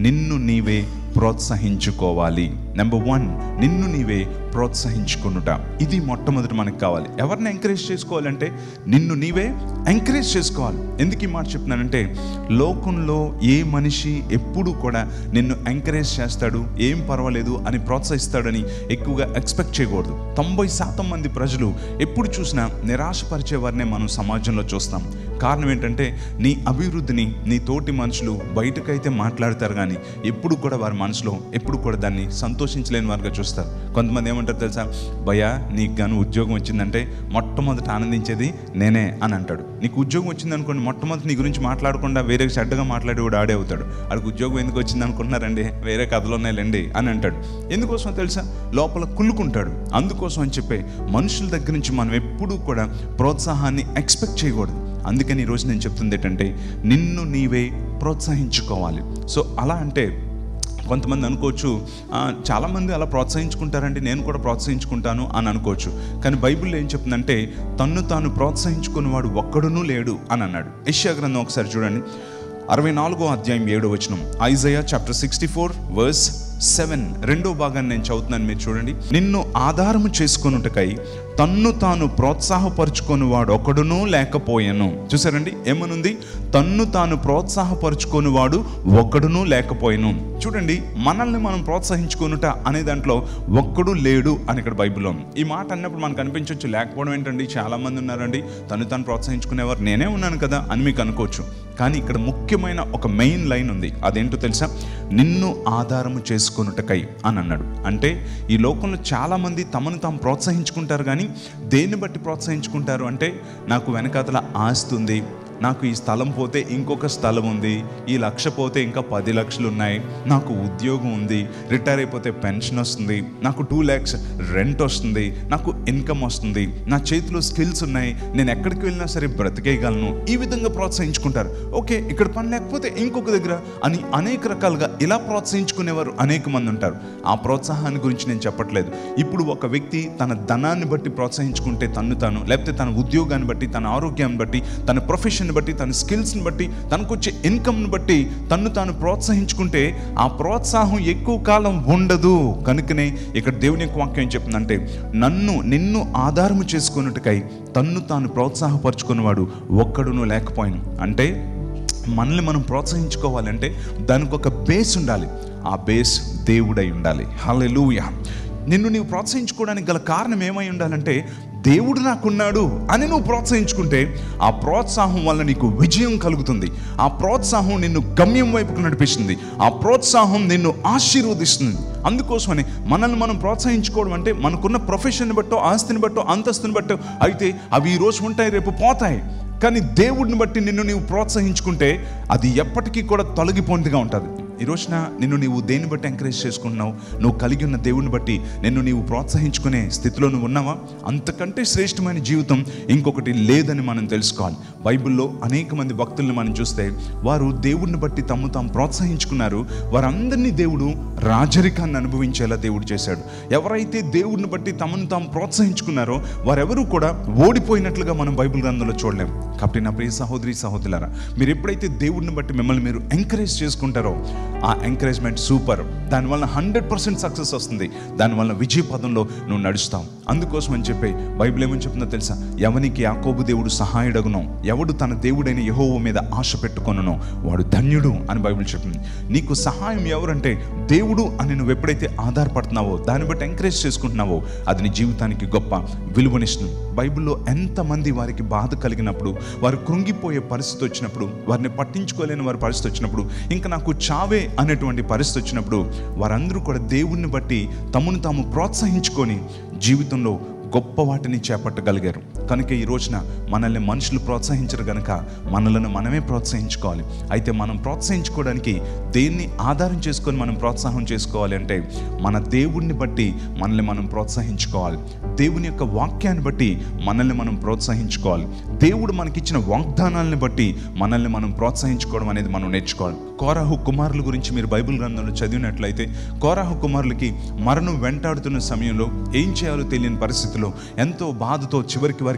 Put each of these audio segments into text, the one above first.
నిన్ను నీవే ప్రోత్సహించుకోవాలి number one నిన్ను నీవే ప్రోత్సహించుకునుట ఇది మొట్టమొదటి మనకు కావాలి ఎవరిని ఎంకరేజ్ చేసుకోవాలంటే నిన్ను నీవే ఎంకరేజ్ చేసుకోవాలి ఎందుకు ఈ మాట చెప్తున్నానంటే లోకంలో ఏ మనిషి ఎప్పుడు కూడా నిన్ను ఎంకరేజ్ చేస్తాడు ఏం పర్వాలేదు అని ప్రోత్సహిస్తాడని ఎక్కువగా ఎక్స్పెక్ట్ చేయకూడదు తొంభై శాతం మంది ప్రజలు ఎప్పుడు చూసినా నిరాశపరిచే వారినే మనం సమాజంలో చూస్తాం కారణం ఏంటంటే నీ అభివృద్ధిని నీ తోటి మనుషులు బయటకైతే మాట్లాడతారు కానీ ఎప్పుడు కూడా వారి మనసులో ఎప్పుడు కూడా దాన్ని సంతోషించలేని వారిగా చూస్తారు కొంతమంది ఏమంటారు తెలుసా భయ్యా నీకు గాను ఉద్యోగం వచ్చిందంటే మొట్టమొదట ఆనందించేది నేనే అని అంటాడు నీకు ఉద్యోగం వచ్చింది అనుకోండి మొట్టమొదటి నీ గురించి మాట్లాడకుండా వేరే చెడ్డగా మాట్లాడి కూడా ఆడే అవుతాడు అడికి ఉద్యోగం ఎందుకు వచ్చింది అనుకుంటున్నారండి వేరే కథలు ఉన్నాయిలేండి అని అంటాడు ఎందుకోసం తెలుసా లోపల కుళ్ళుకుంటాడు అందుకోసం అని చెప్పి మనుషుల దగ్గర నుంచి మనం ఎప్పుడూ కూడా ప్రోత్సాహాన్ని ఎక్స్పెక్ట్ చేయకూడదు అందుకని ఈరోజు నేను చెప్తుంది ఏంటంటే నిన్ను నీవే ప్రోత్సహించుకోవాలి సో అలా అంటే కొంతమంది అనుకోవచ్చు "ఆ, చాలామంది అలా ప్రోత్సహించుకుంటారండి నేను కూడా ప్రోత్సహించుకుంటాను అని అనుకోవచ్చు కానీ బైబిల్లో ఏం చెప్తుందంటే తన్ను తాను ప్రోత్సహించుకునేవాడు ఒక్కడునూ లేడు అని అన్నాడు యెషయా గ్రంథం ఒకసారి చూడండి అరవై నాలుగో అధ్యాయం ఏడో వచనం Isaiah chapter sixty four verse seven రెండో భాగాన్ని నేను చదువుతున్నాను మీరు చూడండి నిన్ను ఆధారము చేసుకొనుటకై తన్ను తాను ప్రోత్సాహపరుచుకొని వాడు ఒకడునూ లేకపోయాను చూసారండి ఏమనుంది తన్ను తాను ప్రోత్సాహపరుచుకొని వాడు ఒకడునూ లేకపోయాను చూడండి మనల్ని మనం ప్రోత్సహించుకొనుట అనే దాంట్లో ఒక్కడు లేడు అని ఇక్కడ బైబిల్లో ఉంది ఈ మాట అన్నప్పుడు మనకు అనిపించవచ్చు లేకపోవడం ఏంటండి చాలా మంది ఉన్నారండి తను తాను ప్రోత్సహించుకునేవారు నేనే ఉన్నాను కదా అని మీకు అనుకోవచ్చు కానీ ఇక్కడ ముఖ్యమైన ఒక మెయిన్ లైన్ ఉంది అదేంటో తెలుసా నిన్ను ఆధారము చేసుకొనుటకై అని అన్నాడు అంటే ఈ లోకంలో చాలామంది తమను తాము ప్రోత్సహించుకుంటారు కానీ దేన్ని బట్టి ప్రోత్సహించుకుంటారు అంటే నాకు వెనకాతల ఆస్తి ఉంది నాకు ఈ స్థలం పోతే ఇంకొక స్థలం ఉంది ఈ లక్ష పోతే ఇంకా పది లక్షలు ఉన్నాయి నాకు ఉద్యోగం ఉంది రిటైర్ అయిపోతే పెన్షన్ వస్తుంది నాకు టూ ల్యాక్స్ రెంట్ వస్తుంది నాకు ఇన్కమ్ వస్తుంది నా చేతిలో స్కిల్స్ ఉన్నాయి నేను ఎక్కడికి వెళ్ళినా సరే బ్రతికేయగలను ఈ విధంగా ప్రోత్సహించుకుంటారు ఓకే ఇక్కడ పని లేకపోతే ఇంకొక దగ్గర అని అనేక రకాలుగా ఇలా ప్రోత్సహించుకునేవారు అనేక మంది ఉంటారు ఆ ప్రోత్సాహాన్ని గురించి నేను చెప్పట్లేదు ఇప్పుడు ఒక వ్యక్తి తన ధనాన్ని బట్టి ప్రోత్సహించుకుంటే తను తాను లేకపోతే తన ఉద్యోగాన్ని బట్టి తన ఆరోగ్యాన్ని బట్టి తన ప్రొఫెషన్ బట్టి తన స్కిల్స్ని బట్టి తనకు వచ్చే ఇన్కమ్ని బట్టి తన్ను తాను ప్రోత్సహించుకుంటే ఆ ప్రోత్సాహం ఎక్కువ కాలం ఉండదు కనుకనే ఇక్కడ దేవుని యొక్క వాక్యం ఏం చెప్తుందంటే నన్ను నిన్ను ఆధారము చేసుకున్నట్టుకై తన్ను తాను ప్రోత్సాహపరుచుకున్నవాడు ఒక్కడును లేకపోయాను అంటే మనల్ని మనం ప్రోత్సహించుకోవాలంటే దానికి ఒక బేస్ ఉండాలి ఆ బేస్ దేవుడై ఉండాలి హల్లెలూయా నిన్ను నీవు ప్రోత్సహించుకోవడానికి గల కారణం ఏమై ఉండాలంటే దేవుడు నాకున్నాడు అని నువ్వు ప్రోత్సహించుకుంటే ఆ ప్రోత్సాహం వల్ల నీకు విజయం కలుగుతుంది ఆ ప్రోత్సాహం నిన్ను గమ్యం వైపుకు నడిపిస్తుంది ఆ ప్రోత్సాహం నిన్ను ఆశీర్వదిస్తుంది అందుకోసమని మనల్ని మనం ప్రోత్సహించుకోవడం అంటే మనకున్న ప్రొఫెషన్ బట్టో ఆస్తిని బట్టో అంతస్తుని బట్టో అయితే అవి ఈ రోజు ఉంటాయి రేపు పోతాయి కానీ దేవుడిని బట్టి నిన్ను నీవు ప్రోత్సహించుకుంటే అది ఎప్పటికీ కూడా తొలగిపోనిదిగా ఉంటుంది ఈ రోజున నిన్ను నీవు దేన్ని బట్టి ఎంకరేజ్ చేసుకుంటున్నావు నువ్వు కలిగి ఉన్న దేవుని బట్టి నిన్ను నీవు ప్రోత్సహించుకునే స్థితిలో నువ్వు ఉన్నావా అంతకంటే శ్రేష్టమైన జీవితం ఇంకొకటి లేదని మనం తెలుసుకోవాలి బైబిల్లో అనేక మంది భక్తుల్ని మనం చూస్తే వారు దేవుడిని బట్టి తమ్ము తాము ప్రోత్సహించుకున్నారు వారందరినీ దేవుడు రాజరికాన్ని అనుభవించేలా దేవుడు చేశాడు ఎవరైతే దేవుడిని బట్టి తమను తాము ప్రోత్సహించుకున్నారో వారెవరూ కూడా ఓడిపోయినట్లుగా మనం బైబిల్ గ్రంథంలో చూడలేం కాబట్టి నా ప్రియ సహోదరి సహోదరులారా మీరు ఎప్పుడైతే దేవుడిని బట్టి మిమ్మల్ని మీరు ఎంకరేజ్ చేసుకుంటారో ఆ ఎంకరేజ్మెంట్ సూపర్ దానివల్ల హండ్రెడ్ పర్సెంట్ సక్సెస్ వస్తుంది దానివల్ల విజయ పదంలో నువ్వు నడుస్తావు అందుకోసం అని చెప్పి బైబిల్ ఏమని చెప్తుందో తెలుసా ఎవనికి యాకోబు దేవుడు సహాయుడగునో ఎవడు తన దేవుడైన యెహోవా మీద ఆశ పెట్టుకొనునో వాడు ధన్యుడు అని బైబిల్ చెప్తుంది నీకు సహాయం ఎవరంటే దేవుడు అని నువ్వు ఎప్పుడైతే ఆధారపడుతున్నావో దాన్ని బట్టి ఎంకరేజ్ చేసుకుంటున్నావో అది నీ జీవితానికి గొప్ప విలువనిస్తుంది బైబిల్లో ఎంతమంది వారికి బాధ కలిగినప్పుడు వారు కృంగిపోయే పరిస్థితి వచ్చినప్పుడు వారిని పట్టించుకోలేని వారి పరిస్థితి వచ్చినప్పుడు ఇంకా నాకు చావే అనేటువంటి పరిస్థితి వచ్చినప్పుడు వారందరూ కూడా దేవుణ్ణి బట్టి తమను తాము ప్రోత్సహించుకొని జీవితంలో గొప్ప వాటిని చేపట్టగలిగారు కనుక ఈ రోజున మనల్ని మనుషులు ప్రోత్సహించరు కనుక మనలను మనమే ప్రోత్సహించుకోవాలి అయితే మనం ప్రోత్సహించుకోవడానికి దేన్ని ఆధారం చేసుకొని మనం ప్రోత్సాహం చేసుకోవాలి అంటే మన దేవుణ్ణి బట్టి మనల్ని మనం ప్రోత్సహించుకోవాలి దేవుని యొక్క వాక్యాన్ని బట్టి మనల్ని మనం ప్రోత్సహించుకోవాలి దేవుడు మనకిచ్చిన వాగ్దానాలను బట్టి మనల్ని మనం ప్రోత్సహించుకోవడం అనేది మనం నేర్చుకోవాలి కోరాహు కుమారుల గురించి మీరు బైబిల్ గ్రంథంలో చదివినట్లయితే కోరాహు కుమారులకి మరణం వెంటాడుతున్న సమయంలో ఏం చేయాలో తెలియని పరిస్థితిలో ఎంతో బాధతో చివరికి వారికి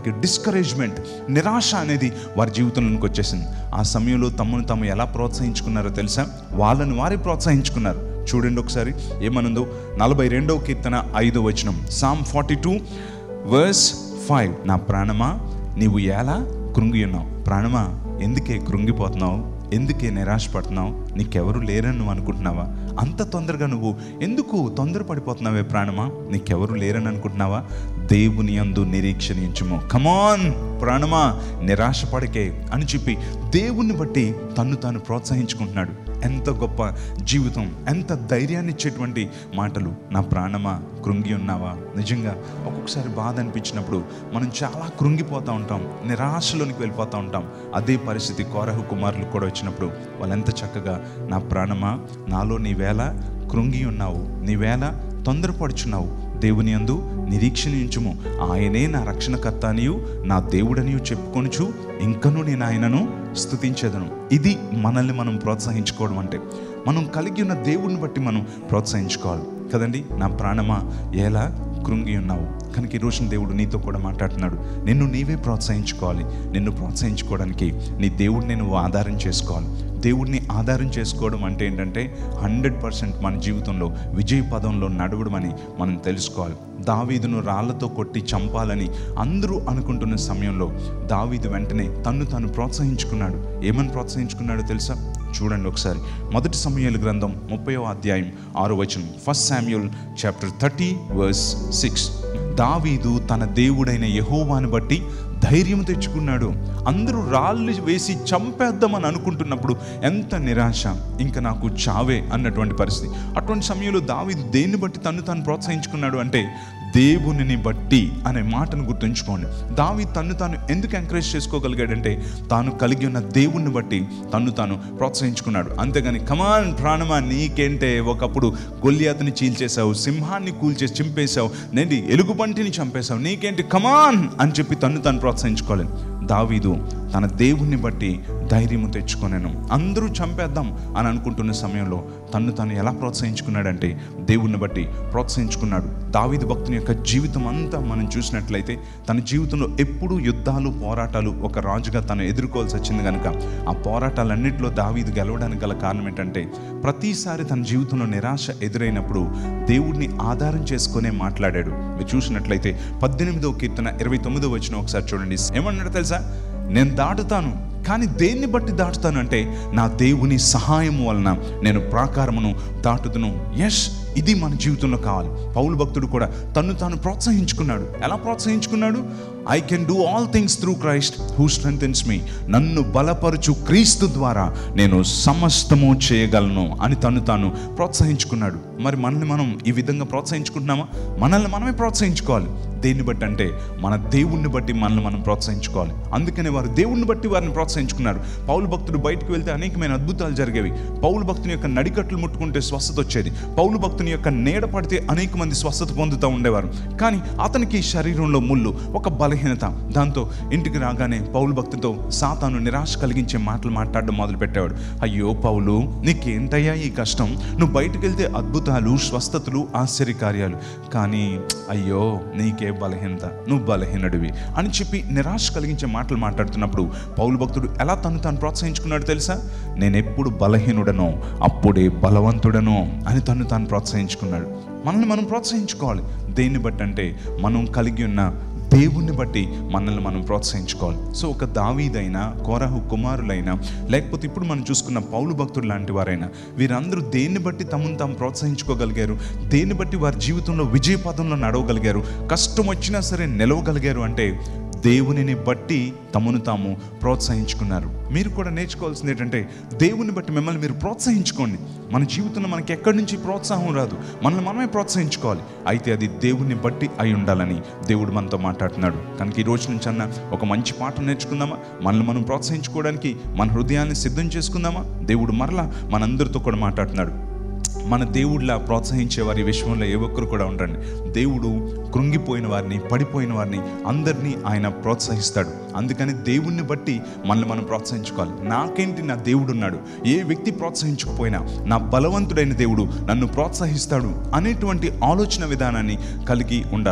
వారికి డిస్కరేజ్మెంట్ నిరాశ అనేది వారి జీవితంలోకి వచ్చేసింది ఆ సమయంలో తమను తాము ఎలా ప్రోత్సహించుకున్నారో తెలుసా వాళ్ళని వారి ప్రోత్సహించుకున్నారు చూడండి ఒకసారి ఏమనుందో నలభై రెండవ కీర్తన ఐదో వచనం Psalm forty two verse five నా ప్రాణమా నీవు ఎలా కృంగి ఉన్నావు ప్రాణమా ఎందుకే కృంగిపోతున్నావు ఎందుకే నిరాశపడుతున్నావు నీకెవరు లేరని నువ్వు అనుకుంటున్నావా అంత తొందరగా నువ్వు ఎందుకు తొందరపడిపోతున్నావే ప్రాణమా నీకెవరు లేరని అనుకుంటున్నావా దేవుని అందు నిరీక్షణించుము కమాన్ ప్రాణమా నిరాశపడకే అని చెప్పి దేవుణ్ణి బట్టి తన్ను తాను ప్రోత్సహించుకుంటున్నాడు ఎంత గొప్ప జీవితం ఎంత ధైర్యాన్ని ఇచ్చేటువంటి మాటలు నా ప్రాణమా కృంగి ఉన్నావా నిజంగా ఒక్కొక్కసారి బాధ అనిపించినప్పుడు మనం చాలా కృంగిపోతూ ఉంటాం నిరాశలోనికి వెళ్ళిపోతూ ఉంటాం అదే పరిస్థితి కోరహు కుమారులు కూడా వచ్చినప్పుడు వాళ్ళు ఎంత చక్కగా నా ప్రాణమా నాలో నీ వేళ కృంగి ఉన్నావు నీ వేళ తొందరపడుచున్నావు దేవుని అందు నిరీక్షణించుము ఆయనే నా రక్షణకర్త అనియు నా దేవుడనియు చెప్పుకొనుచు ఇంకను నేను ఆయనను స్తుతించేదను ఇది మనల్ని మనం ప్రోత్సహించుకోవడం అంటే మనం కలిగి ఉన్న దేవుడిని బట్టి మనం ప్రోత్సహించుకోవాలి కదండి నా ప్రాణమా ఎలా కృంగి ఉన్నావు కనుక ఈ రోజున దేవుడు నీతో కూడా మాట్లాడుతున్నాడు నిన్ను నీవే ప్రోత్సహించుకోవాలి నిన్ను ప్రోత్సహించుకోవడానికి నీ దేవుడిని నువ్వు ఆధారం చేసుకోవాలి దేవుడిని ఆధారం చేసుకోవడం అంటే ఏంటంటే హండ్రెడ్ పర్సెంట్ మన జీవితంలో విజయ పదంలో నడవడం అని మనం తెలుసుకోవాలి దావీదును రాళ్లతో కొట్టి చంపాలని అందరూ అనుకుంటున్న సమయంలో దావీదు వెంటనే తన్ను తాను ప్రోత్సహించుకున్నాడు ఏమని ప్రోత్సహించుకున్నాడో తెలుసా చూడండి ఒకసారి మొదటి సమయాల గ్రంథం ముప్పయో అధ్యాయం ఆరో వచనం first Samuel chapter thirty verse six దావీదు తన దేవుడైన యహోవాను బట్టి ధైర్యం తెచ్చుకున్నాడు అందరూ రాళ్ళు వేసి చంపేద్దామని అనుకుంటున్నప్పుడు ఎంత నిరాశ ఇంకా నాకు చావే అన్నటువంటి పరిస్థితి అటువంటి సమయంలో దావీదు దేన్ని బట్టి తను తాను ప్రోత్సహించుకున్నాడు అంటే దేవునిని బట్టి అనే మాటను గుర్తుంచుకోండి దావి తన్ను తాను ఎందుకు ఎంకరేజ్ చేసుకోగలిగాడంటే తాను కలిగి ఉన్న దేవుణ్ణి బట్టి తన్ను తాను ప్రోత్సహించుకున్నాడు అంతేగాని కమాన్ ప్రాణమా నీకేంటే ఒకప్పుడు గొల్లియాతని చీల్చేశావు సింహాన్ని కూల్చేసి చింపేశావు నేంటి ఎలుగుబంటిని చంపేశావు నీకేంటి కమాన్ అని చెప్పి తన్ను తాను ప్రోత్సహించుకోలేను దావీదు తన దేవుణ్ణి బట్టి ధైర్యము తెచ్చుకొనేను అందరూ చంపేద్దాం అని అనుకుంటున్న సమయంలో తన్ను తాను ఎలా ప్రోత్సహించుకున్నాడంటే దేవుణ్ణి బట్టి ప్రోత్సహించుకున్నాడు దావీదు భక్తుని యొక్క జీవితం అంతా మనం చూసినట్లయితే తన జీవితంలో ఎప్పుడూ యుద్ధాలు పోరాటాలు ఒక రాజుగా తను ఎదుర్కోవాల్సి వచ్చింది కనుక ఆ పోరాటాలన్నింటిలో దావీదు గెలవడానికి గల కారణం ఏంటంటే ప్రతిసారి తన జీవితంలో నిరాశ ఎదురైనప్పుడు దేవుడిని ఆధారం చేసుకునే మాట్లాడాడు మీరు చూసినట్లయితే పద్దెనిమిదో కీర్తన ఇరవై తొమ్మిదో వచ్చిన ఒకసారి చూడండి ఏమన్నాడు తెలుసా నేను దాటుతాను కానీ దేన్ని బట్టి దాటుతాను అంటే నా దేవుని సహాయం వలన నేను ప్రాకారమును దాటుదును యష్ ఇది మన జీవితంలో కావాలి పౌలు భక్తుడు కూడా తన్ను తాను ప్రోత్సహించుకున్నాడు ఎలా ప్రోత్సహించుకున్నాడు I can do all things through Christ who strengthens me నన్ను బలపరచు క్రీస్తు ద్వారా నేను సమస్తము చేయగలను అని తను తాను ప్రోత్సహించుకున్నాడు మరి మనల్ని మనం ఈ విధంగా ప్రోత్సహించుకుంటున్నామా మనల్ని మనమే ప్రోత్సహించుకోవాలి దేన్ని బట్టి అంటే మన దేవుణ్ణి బట్టి మనల్ని మనం ప్రోత్సహించుకోవాలి అందుకనే వారు దేవుణ్ణి బట్టి వారిని ప్రోత్సహించుకున్నారు పౌలు భక్తుడు బయటకు వెళ్తే అనేకమైన అద్భుతాలు జరిగేవి పౌలు భక్తుని యొక్క నడికట్లు ముట్టుకుంటే స్వస్థత వచ్చేది పౌలు భక్తుని యొక్క నీడ పడితే అనేక మంది స్వస్థత పొందుతూ ఉండేవారు కానీ అతనికి శరీరంలో ముళ్ళు ఒక బలహీనత దాంతో ఇంటికి రాగానే పౌలు భక్తితో సాతాను నిరాశ కలిగించే మాటలు మాట్లాడడం మొదలు పెట్టేవాడు అయ్యో పౌలు నీకేంటయ్యా ఈ కష్టం నువ్వు బయటకు వెళ్తే అద్భుతాలు స్వస్థతలు ఆశ్చర్యకార్యాలు కానీ అయ్యో నీకే బలహీనత నువ్వు బలహీనుడివి అని చెప్పి నిరాశ కలిగించే మాటలు మాట్లాడుతున్నప్పుడు పౌలు భక్తుడు ఎలా తను తాను ప్రోత్సహించుకున్నాడు తెలుసా నేను ఎప్పుడు బలహీనుడనో అప్పుడే బలవంతుడనో అని తను తాను ప్రోత్సహించుకున్నాడు మనల్ని మనం ప్రోత్సహించుకోవాలి దేన్ని బట్టి అంటే మనం కలిగి ఉన్న దేవుణ్ణి బట్టి మనల్ని మనం ప్రోత్సహించుకోవాలి సో ఒక దావీదైనా కోరహు కుమారులైనా లేకపోతే ఇప్పుడు మనం చూసుకున్న పౌలు భక్తులు లాంటి వారైనా వీరందరూ దేన్ని బట్టి తమను తాము ప్రోత్సహించుకోగలిగారు దేన్ని బట్టి వారి జీవితంలో విజయ పదంలో నడవగలిగారు కష్టం వచ్చినా సరే నిలవగలిగారు అంటే దేవునిని బట్టి తమను తాము ప్రోత్సహించుకున్నారు మీరు కూడా నేర్చుకోవాల్సింది ఏంటంటే దేవుని బట్టి మిమ్మల్ని మీరు ప్రోత్సహించుకోండి మన జీవితంలో మనకి ఎక్కడి నుంచి ప్రోత్సాహం రాదు మనల్ని మనమే ప్రోత్సహించుకోవాలి అయితే అది దేవుని బట్టి అయి ఉండాలని దేవుడు మనతో మాట్లాడుతున్నాడు కనుక ఈ రోజు నుంచి అన్న ఒక మంచి పాఠం నేర్చుకుందామా మనల్ని మనం ప్రోత్సహించుకోవడానికి మన హృదయాన్ని సిద్ధం చేసుకుందామా దేవుడు మరలా మనందరితో కూడా మాట్లాడుతున్నాడు మన దేవుడిలా ప్రోత్సహించే వారి విషయంలో ఏ ఒక్కరు కూడా ఉండండి దేవుడు కృంగిపోయిన వారిని పడిపోయిన వారిని అందరినీ ఆయన ప్రోత్సహిస్తాడు అందుకని దేవుణ్ణి బట్టి మనల్ని మనం ప్రోత్సహించుకోవాలి నాకేంటి నా దేవుడు ఉన్నాడు ఏ వ్యక్తి ప్రోత్సహించకపోయినా నా బలవంతుడైన దేవుడు నన్ను ప్రోత్సహిస్తాడు అనేటువంటి ఆలోచన విధానాన్ని కలిగి ఉండాలి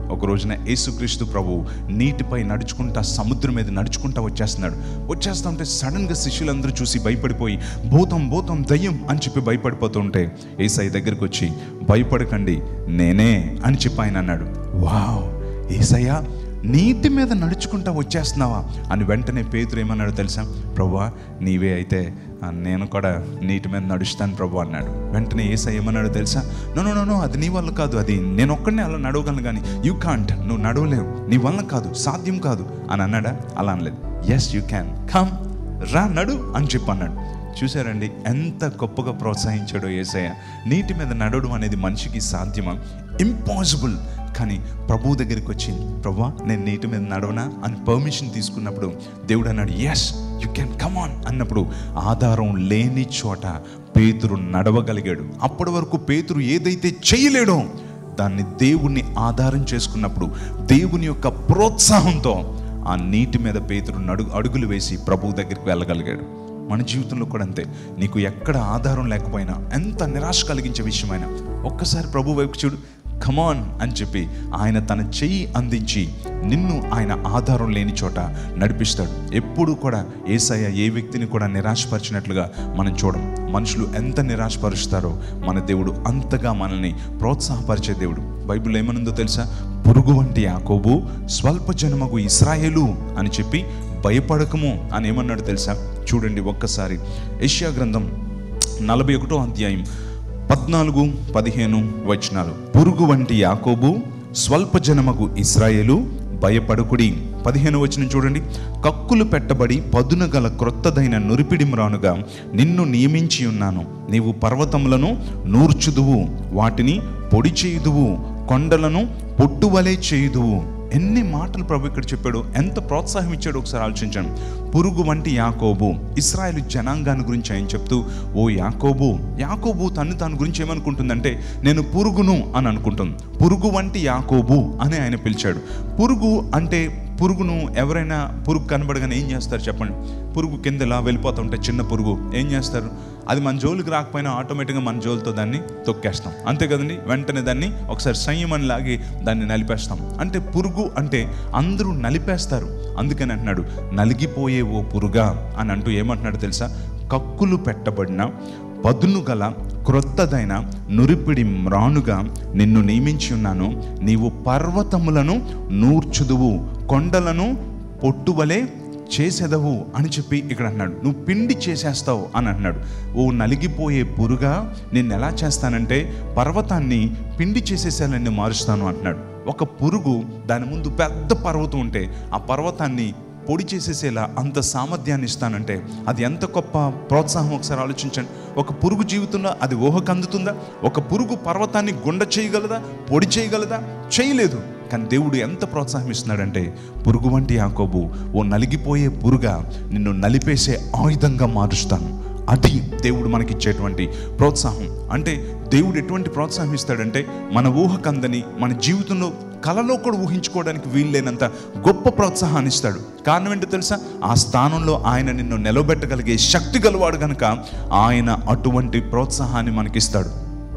ఒక రోజున యేసుక్రీస్తు ప్రభు నీటిపై నడుచుకుంటా సముద్రం మీద నడుచుకుంటా వచ్చేస్తున్నాడు వచ్చేస్తా ఉంటే సడన్గా శిష్యులందరూ చూసి భయపడిపోయి భూతం భూతం దయ్యం అని చెప్పి భయపడిపోతుంటే ఏసఐ దగ్గరికి వచ్చి భయపడకండి నేనే అని చెప్పి ఆయన అన్నాడు వావ్ ఏసయ్యా నీటి మీద నడుచుకుంటా వచ్చేస్తున్నావా అని వెంటనే పేతురు ఏమన్నాడు తెలుసా ప్రభా నీవే అయితే ఆ, నేను కూడా నీటి మీద నడుస్తాను ప్రభు అన్నాడు వెంటనే ఏసై ఏమన్నాడు తెలుసా నో నో నో నో అది నీ వల్ల కాదు అది నేను ఒక్కడనే అలా నడవగలను కానీ యూ కాంట్ నువ్వు నడవలేవు నీ వల్ల కాదు సాధ్యం కాదు అని అన్నాడా అలా అనలేదు ఎస్ యూ క్యాన్ కమ్ రా నడు అని చెప్పి అన్నాడు చూసారండి ఎంత గొప్పగా ప్రోత్సహించాడో ఏసయ్య నీటి మీద నడవడం అనేది మనిషికి సాధ్యమా ఇంపాసిబుల్ కానీ ప్రభు దగ్గరికి వచ్చి ప్రభా నేను నీటి మీద నడవనా అని పర్మిషన్ తీసుకున్నప్పుడు దేవుడు అన్నాడు yes you can come on అన్నప్పుడు ఆధారం లేని చోట పేతురు నడవగలిగాడు అప్పటి వరకు పేతురు ఏదైతే చేయలేడో దాన్ని దేవుణ్ణి ఆధారం చేసుకున్నప్పుడు దేవుని యొక్క ప్రోత్సాహంతో ఆ నీటి మీద పేతురు నడు అడుగులు వేసి ప్రభు దగ్గరికి వెళ్ళగలిగాడు మన జీవితంలో కూడా అంతే నీకు ఎక్కడ ఆధారం లేకపోయినా ఎంత నిరాశ కలిగించే విషయమైనా ఒక్కసారి ప్రభు వైపు చూడు కమాన్ అని చెప్పి ఆయన తన చెయ్యి అందించి నిన్ను ఆయన ఆధారం లేని చోట నడిపిస్తాడు ఎప్పుడు కూడా ఏసయ్య ఏ వ్యక్తిని కూడా నిరాశపరిచినట్లుగా మనం చూడం మనుషులు ఎంత నిరాశపరుస్తారో మన దేవుడు అంతగా మనల్ని ప్రోత్సాహపరిచే దేవుడు బైబిల్ ఏమనుందో తెలుసా పురుగు వంటి యాకోబు స్వల్ప జన్మకు ఇస్రాయేలు అని చెప్పి భయపడకము అని ఏమన్నాడు తెలుసా చూడండి ఒక్కసారి ఏషియా గ్రంథం నలభై ఒకటో అధ్యాయం పద్నాలుగు పదిహేను వచనాలు పురుగు వంటి యాకోబు స్వల్ప జనమగు ఇస్రాయేలు భయపడుకుడి పదిహేను వచనం చూడండి కక్కులు పెట్టబడి పదున గల క్రొత్తదైన నురిపిడి మ్రానుగా నిన్ను నియమించి ఉన్నాను నీవు పర్వతములను నూర్చుదువు వాటిని పొడి చేయుదువు కొండలను పొట్టువలే చేయుదువు ఎన్ని మాటలు ప్రభు ఇక్కడ చెప్పాడు ఎంత ప్రోత్సాహం ఇచ్చాడు ఒకసారి ఆలోచించండి పురుగు వంటి యాకోబు ఇస్రాయేల్ జనాంగాన్ని గురించి ఆయన చెప్తూ ఓ యాకోబు యాకోబు తను తన గురించి ఏమనుకుంటుందంటే నేను పురుగును అని అనుకుంటుంది పురుగు వంటి యాకోబు అని ఆయన పిలిచాడు పురుగు అంటే పురుగును ఎవరైనా పురుగు కనబడగానే ఏం చేస్తారు చెప్పండి పురుగు కింద ఇలా వెళ్ళిపోతూ ఉంటే చిన్న పురుగు ఏం చేస్తారు అది మన జోలికి రాకపోయినా ఆటోమేటిక్గా మన జోలితో దాన్ని తొక్కేస్తాం అంతే కదండి వెంటనే దాన్ని ఒకసారి సంయమని లాగి దాన్ని నలిపేస్తాం అంటే పురుగు అంటే అందరూ నలిపేస్తారు అందుకని అంటున్నాడు నలిగిపోయే ఓ పురుగా అని అంటూ ఏమంటున్నాడు తెలుసా కక్కులు పెట్టబడిన పదును గల క్రొత్తదైన నురిపిడి మ్రానుగా నిన్ను నియమించి ఉన్నాను నీవు పర్వతములను నూర్చుదువు కొండలను పొట్టువలే చేసేదవు అని చెప్పి ఇక్కడ అన్నాడు నువ్వు పిండి చేసేస్తావు అని అన్నాడు ఓ నలిగిపోయే పురుగా నేను ఎలా చేస్తానంటే పర్వతాన్ని పిండి చేసేసేయాలని మారుస్తాను అంటున్నాడు ఒక పురుగు దాని ముందు పెద్ద పర్వతం ఉంటే ఆ పర్వతాన్ని పొడి చేసేసేలా అంత సామర్థ్యాన్ని ఇస్తానంటే అది ఎంత గొప్ప ప్రోత్సాహం ఒకసారి ఆలోచించండి ఒక పురుగు జీవితంలో అది ఊహకు అందుతుందా ఒక పురుగు పర్వతాన్ని గుండ చేయగలదా పొడి చేయగలదా చేయలేదు కానీ దేవుడు ఎంత ప్రోత్సాహం ఇస్తున్నాడంటే పురుగు వంటి యాకోబు ఓ నలిగిపోయే పురుగా నిన్ను నలిపేసే ఆయుధంగా మారుస్తాను అది దేవుడు మనకిచ్చేటువంటి ప్రోత్సాహం అంటే దేవుడు ఎటువంటి ప్రోత్సాహం ఇస్తాడంటే మన ఊహకందని మన జీవితంలో కలలో కూడా ఊహించుకోవడానికి వీల్లేనంత గొప్ప ప్రోత్సాహాన్ని ఇస్తాడు కారణం ఏంటో తెలుసా ఆ స్థానంలో ఆయన నిన్ను నిలబెట్టగలిగే శక్తి గలవాడు కనుక ఆయన అటువంటి ప్రోత్సాహాన్ని మనకిస్తాడు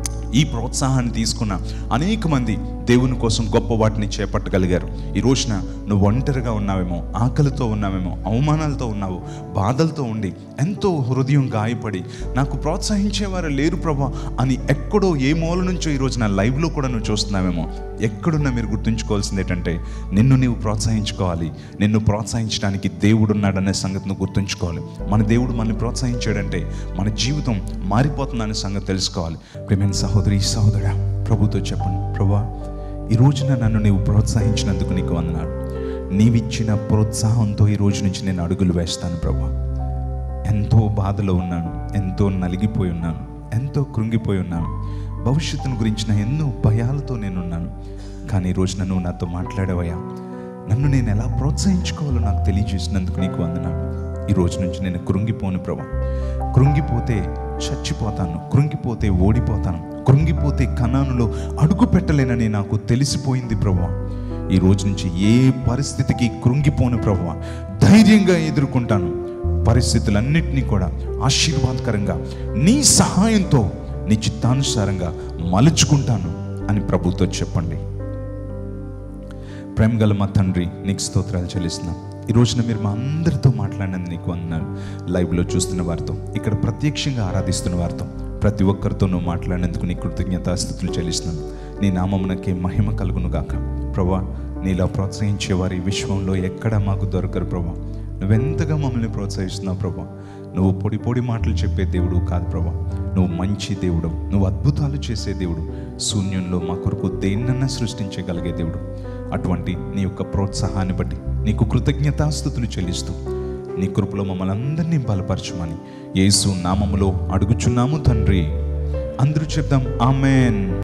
ఈ ప్రోత్సాహాన్ని తీసుకున్న అనేక మంది దేవుని కోసం గొప్ప వాటిని చేపట్టగలిగారు ఈ రోజున నువ్వు ఒంటరిగా ఉన్నావేమో ఆకలితో ఉన్నావేమో అవమానాలతో ఉన్నావు బాధలతో ఉండి ఎంతో హృదయం గాయపడి నాకు ప్రోత్సహించేవారు లేరు ప్రభా అని ఎక్కడో ఏ మూల నుంచో ఈ రోజున లైవ్లో కూడా నువ్వు చూస్తున్నావేమో ఎక్కడున్నా మీరు గుర్తుంచుకోవాల్సింది ఏంటంటే నిన్ను నీవు ప్రోత్సహించుకోవాలి నిన్ను ప్రోత్సహించడానికి దేవుడు ఉన్నాడనే సంగతి నువ్వు గుర్తుంచుకోవాలి మన దేవుడు మనల్ని ప్రోత్సహించాడంటే మన జీవితం మారిపోతుందనే సంగతి తెలుసుకోవాలి ప్రేమైన సహోదరి సహోదరా ప్రభుతో చెప్పండి ప్రభా ఈ రోజున నన్ను నీవు ప్రోత్సహించినందుకు నీకు వందనాలు నీవిచ్చిన ప్రోత్సాహంతో ఈ రోజు నుంచి నేను అడుగులు వేస్తాను ప్రభా ఎంతో బాధలో ఉన్నాను ఎంతో నలిగిపోయి ఉన్నాను ఎంతో కృంగిపోయి ఉన్నాను భవిష్యత్తును గురించిన ఎన్నో భయాలతో నేనున్నాను కానీ ఈ రోజున నువ్వు నాతో మాట్లాడవయ్యా నన్ను నేను ఎలా ప్రోత్సహించుకోవాలో నాకు తెలియజేసినందుకు నీకు వందనాలు ఈ రోజు నుంచి నేను కృంగిపోను ప్రభా కృంగిపోతే చచ్చిపోతాను కృంగిపోతే ఓడిపోతాను కృంగిపోతే కణానులో అడుగు పెట్టలేనని నాకు తెలిసిపోయింది ప్రభా ఈ రోజు నుంచి ఏ పరిస్థితికి కృంగిపోను ప్రభా ధైర్యంగా ఎదుర్కొంటాను పరిస్థితులన్నింటినీ కూడా ఆశీర్వాదకరంగా నీ సహాయంతో నీ చిత్తానుసారంగా మలుచుకుంటాను అని ప్రభుతో చెప్పండి ప్రేమ గల మా తండ్రి నీకు స్తోత్రాలు చెల్లిస్తున్నాం ఈ రోజున మీరు మా అందరితో మాట్లాడినందుకు నీకు అన్నాను లైవ్లో చూస్తున్న వారితో ఇక్కడ ప్రత్యక్షంగా ఆరాధిస్తున్న వారితో ప్రతి ఒక్కరితో నువ్వు మాట్లాడినందుకు నీ కృతజ్ఞతాస్థుతులు చెల్లిస్తున్నాను నీ నామమునకే మహిమ కలుగును గాక ప్రభా నీలా ప్రోత్సహించే వారి విశ్వంలో ఎక్కడ మాకు దొరకరు ప్రభా నువ్వెంతగా మమ్మల్ని ప్రోత్సహిస్తున్నావు ప్రభా నువ్వు పొడి పొడి మాటలు చెప్పే దేవుడు కాదు ప్రభా నువ్వు మంచి దేవుడు నువ్వు అద్భుతాలు చేసే దేవుడు శూన్యంలో మా కొరకు దేన్నన్నా సృష్టించగలిగే దేవుడు అటువంటి నీ యొక్క ప్రోత్సాహాన్ని బట్టి నీకు కృతజ్ఞతాస్థుతులు చెల్లిస్తూ నీ కృపలో మమ్మల్ని అందరినీ బలపరచమని యేసు నామములో అడుగుచున్నాము తండ్రి అందరూ చెప్దాం ఆమెన్